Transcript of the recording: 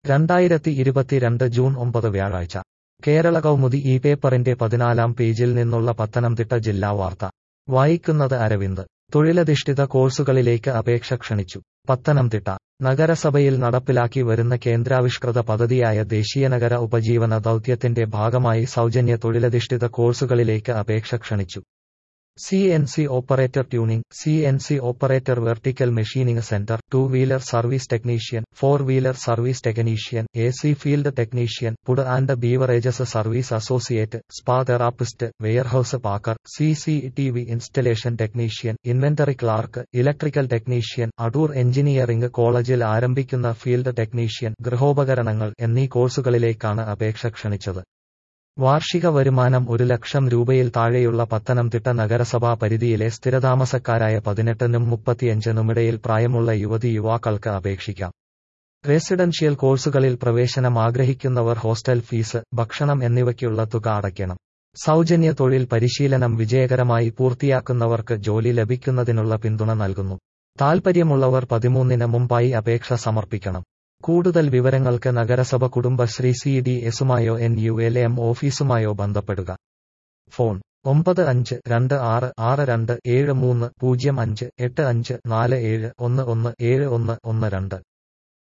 രണ്ടായിരത്തി ഇരുപത്തിരണ്ട് ജൂൺ ഒമ്പത് വ്യാഴാഴ്ച കേരള കൗമുദി ഈ പേപ്പറിന്റെ പതിനാലാം പേജിൽ നിന്നുള്ള പത്തനംതിട്ട ജില്ലാ വാർത്ത വായിക്കുന്നത് അരവിന്ദ് തൊഴിലധിഷ്ഠിത കോഴ്സുകളിലേക്ക് അപേക്ഷ ക്ഷണിച്ചു പത്തനംതിട്ട നഗരസഭയിൽ നടപ്പിലാക്കി വരുന്ന കേന്ദ്രാവിഷ്കൃത പദ്ധതിയായ ദേശീയ നഗര ഉപജീവന ദൗത്യത്തിന്റെ ഭാഗമായി സൗജന്യ തൊഴിലധിഷ്ഠിത കോഴ്സുകളിലേക്ക് അപേക്ഷ ക്ഷണിച്ചു C N C operator turning C N C operator vertical machining centre two wheeler service technician four wheeler service technician A C field technician food and beverages service associate spa therapist warehouse packer C C T V installation technician inventory clerk electrical technician Adoor engineering കോളേജിൽ ആരംഭിക്കുന്ന field technician ഗൃഹോപകരണങ്ങൾ എന്നീ കോഴ്സുകളിലേക്കാണ് അപേക്ഷ ക്ഷണിച്ചത് വാർഷിക വരുമാനം ഒരു ലക്ഷം രൂപയിൽ താഴെയുള്ള പത്തനംതിട്ട നഗരസഭാ പരിധിയിലെ സ്ഥിരതാമസക്കാരായ പതിനെട്ടിനും മുപ്പത്തിയഞ്ചിനുമിടയിൽ പ്രായമുള്ള യുവതി യുവാക്കൾക്ക് അപേക്ഷിക്കാം റെസിഡൻഷ്യൽ കോഴ്സുകളിൽ പ്രവേശനം ആഗ്രഹിക്കുന്നവർ ഹോസ്റ്റൽ ഫീസ് ഭക്ഷണം എന്നിവയ്ക്കുള്ള തുക അടയ്ക്കണം സൗജന്യ തൊഴിൽ പരിശീലനം വിജയകരമായി പൂർത്തിയാക്കുന്നവർക്ക് ജോലി ലഭിക്കുന്നതിനുള്ള പിന്തുണ നൽകുന്നു താൽപ്പര്യമുള്ളവർ പതിമൂന്നിന് മുമ്പായി അപേക്ഷ സമർപ്പിക്കണം കൂടുതൽ വിവരങ്ങൾക്ക് നഗരസഭ കുടുംബശ്രീ സി ഡി എസുമായോ എൻ യു എൽ എം ഓഫീസുമായോ ബന്ധപ്പെടുക ഫോൺ ഒമ്പത് അഞ്ച് രണ്ട് ആറ് ആറ് രണ്ട് ഏഴ് മൂന്ന് പൂജ്യം അഞ്ച് എട്ട് അഞ്ച് നാല് ഏഴ് ഒന്ന് ഒന്ന് ഏഴ് ഒന്ന് ഒന്ന് രണ്ട്